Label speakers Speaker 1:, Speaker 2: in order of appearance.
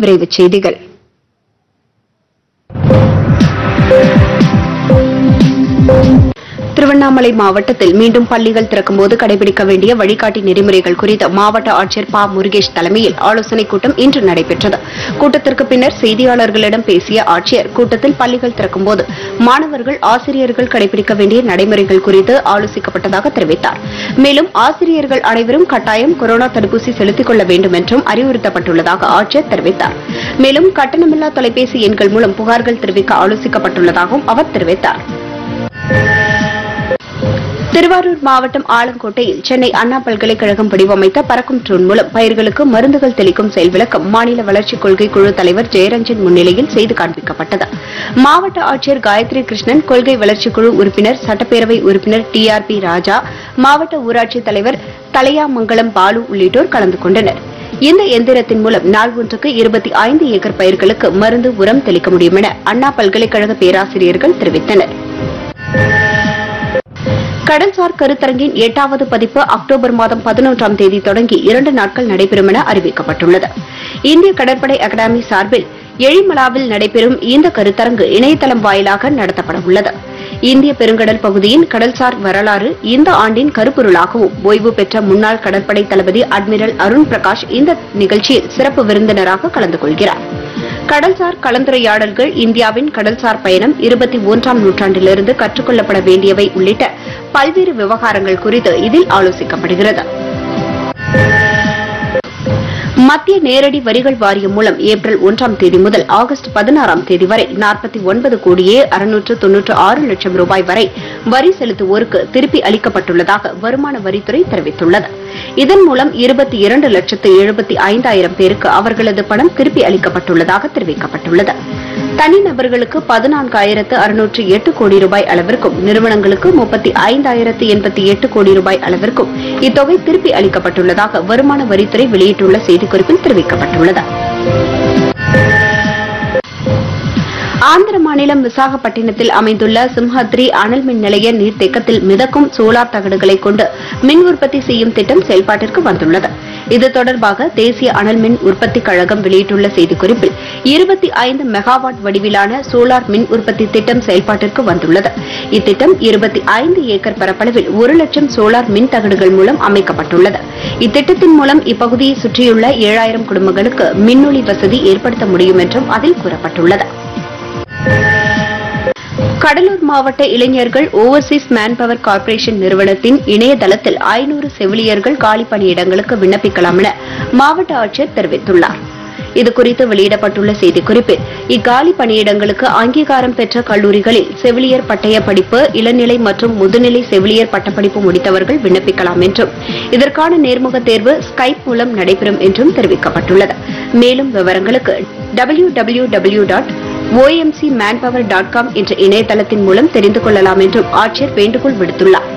Speaker 1: விரைவுச் செய்திகள் திருவண்ணாமலை மாவட்டத்தில் மீண்டும் பள்ளிகள் திறக்கும்போது கடைபிடிக்க வேண்டிய வழிகாட்டி நெறிமுறைகள் குறித்து மாவட்ட ஆட்சியர் ப முருகேஷ் தலைமையில் ஆலோசனைக் கூட்டம் இன்று நடைபெற்றது கூட்டத்திற்கு பின்னர் செய்தியாளர்களிடம் பேசிய ஆட்சியர் கூட்டத்தில் பள்ளிகள் திறக்கும்போது மாணவர்கள் ஆசிரியர்கள் கடைபிடிக்க வேண்டிய நடைமுறைகள் குறித்து ஆலோசிக்கப்பட்டதாக தெரிவித்தார் மேலும் ஆசிரியர்கள் அனைவரும் கட்டாயம் கொரோனா தடுப்பூசி செலுத்திக் கொள்ள வேண்டும் என்றும் அறிவுறுத்தப்பட்டுள்ளதாக ஆட்சியர் தெரிவித்தார் மேலும் கட்டணமில்லா தொலைபேசி எண்கள் மூலம் புகார்கள் தெரிவிக்க ஆலோசிக்கப்பட்டுள்ளதாகவும் அவர் தெரிவித்தார் திருவாரூர் மாவட்டம் ஆலங்கோட்டையில் சென்னை அண்ணா பல்கலைக்கழகம் வடிவமைத்த பறக்கும் ட்ரோன் மூலம் பயிர்களுக்கு மருந்துகள் தெளிக்கும் செயல்விளக்கம் மாநில வளர்ச்சிக் கொள்கை குழு தலைவர் ஜெயரஞ்சன் முன்னிலையில் செய்து காண்பிக்கப்பட்டது மாவட்ட ஆட்சியர் காயத்ரி கிருஷ்ணன் கொள்கை வளர்ச்சிக் குழு உறுப்பினர் சட்டப்பேரவை உறுப்பினர் டி ஆர் பி ராஜா மாவட்ட ஊராட்சித் தலைவர் தலையாமங்கலம் பாலு உள்ளிட்டோர் கலந்து கொண்டனர் இந்த எந்திரத்தின் மூலம் நாள் ஒன்றுக்கு இருபத்தி ஐந்து ஏக்கர் பயிர்களுக்கு மருந்து உரம் தெளிக்க முடியும் என அண்ணா பல்கலைக்கழக பேராசிரியர்கள் தெரிவித்தனர் கடல்சார் கருத்தரங்கின் எட்டாவது பதிப்பு அக்டோபர் மாதம் பதினொன்றாம் தேதி தொடங்கி இரண்டு நாட்கள் நடைபெறும் என அறிவிக்கப்பட்டுள்ளது இந்திய கடற்படை அகாடமி சார்பில் எழிமலாவில் நடைபெறும் இந்த கருத்தரங்கு இணையதளம் வாயிலாக நடத்தப்பட உள்ளது இந்திய பெருங்கடல் பகுதியின் கடல்சார் வரலாறு இந்த ஆண்டின் கருப்பொருளாகவும் ஓய்வு பெற்ற முன்னாள் கடற்படை தளபதி அட்மிரல் அருண் பிரகாஷ் இந்த நிகழ்ச்சியில் சிறப்பு விருந்தினராக கலந்து கொள்கிறார் கடல்சார் கலந்துரையாடல்கள் இந்தியாவின் கடல்சார் பயணம் இருபத்தி ஒன்றாம் நூற்றாண்டிலிருந்து கற்றுக்கொள்ளப்பட வேண்டியவை உள்ளிட்ட பல்வேறு விவகாரங்கள் குறித்து இதில் ஆலோசிக்கப்படுகிறது மத்திய நேரடி வரிகள் வாரியம் மூலம் ஏப்ரல் ஒன்றாம் தேதி முதல் ஆகஸ்ட் பதினாறாம் தேதி வரை நாற்பத்தி ஒன்பது கோடியே அறுநூற்று தொன்னூற்று ஆறு லட்சம் ரூபாய் வரை வரி செலுத்துவோருக்கு திருப்பி அளிக்கப்பட்டுள்ளதாக வருமான வரித்துறை தெரிவித்துள்ளது இதன் மூலம் இருபத்தி இரண்டு லட்சத்து எழுபத்தி ஐந்தாயிரம் பேருக்கு அவர்களது பணம் திருப்பி அளிக்கப்பட்டுள்ளதாக தெரிவிக்கப்பட்டுள்ளது தனிநபர்களுக்கு பதினான்காயிரத்து அறுநூற்று எட்டு கோடி ரூபாய் அளவிற்கும் நிறுவனங்களுக்கு முப்பத்தி ஐந்தாயிரத்து எண்பத்தி எட்டு கோடி ரூபாய் அளவிற்கும் இத்தொகை திருப்பி அளிக்கப்பட்டுள்ளதாக வருமான வரித்துறை வெளியிட்டுள்ள செய்திக்குறிப்பில் தெரிவிக்கப்பட்டுள்ளது ஆந்திர மாநிலம் விசாகப்பட்டினத்தில் அமைந்துள்ள சிம்ஹத்ரி அனல் மின் நிலைய நீர்த்தேக்கத்தில் மிதக்கும் சோலார் தகடுகளை கொண்டு மின் உற்பத்தி செய்யும் திட்டம் செயல்பாட்டிற்கு வந்துள்ளது இது தொடர்பாக தேசிய அனல் மின் உற்பத்தி கழகம் வெளியிட்டுள்ள செய்திக்குறிப்பில் இருபத்தி ஐந்து மெகாவாட் வடிவிலான சோலார் மின் உற்பத்தி திட்டம் செயல்பாட்டிற்கு வந்துள்ளது இத்திட்டம் இருபத்தி ஐந்து ஏக்கர் பரப்பளவில் ஒரு லட்சம் சோலார் மின் தகடுகள் மூலம் அமைக்கப்பட்டுள்ளது இத்திட்டத்தின் மூலம் இப்பகுதியை சுற்றியுள்ள ஏழாயிரம் குடும்பங்களுக்கு மின்னொளி வசதி ஏற்படுத்த முடியும் என்றும் அதில் கூறப்பட்டுள்ளது கடலூர் மாவட்ட இளைஞர்கள் ஓவர்சீஸ் மேன்பவர் கார்ப்பரேஷன் நிறுவனத்தின் இணையதளத்தில் ஐநூறு செவிலியர்கள் காலி பணியிடங்களுக்கு விண்ணப்பிக்கலாம் என மாவட்ட ஆட்சியர் தெரிவித்துள்ளார் இதுகுறித்து வெளியிடப்பட்டுள்ள செய்திக்குறிப்பில் இக்காலி பணியிடங்களுக்கு அங்கீகாரம் பெற்ற கல்லூரிகளில் செவிலியர் பட்டய படிப்பு இளநிலை மற்றும் முதுநிலை செவிலியர் பட்டப்படிப்பு முடித்தவர்கள் விண்ணப்பிக்கலாம் என்றும் இதற்கான நேர்முக தேர்வு ஸ்கைப் மூலம் நடைபெறும் என்றும் தெரிவிக்கப்பட்டுள்ளது மேலும் விவரங்களுக்கு W W W dot OMC manpower dot com என்ற இணையதளத்தின் மூலம் தெரிந்து கொள்ளலாம் என்றும் ஆட்சியர் வேண்டுகோள் விடுத்துள்ளார்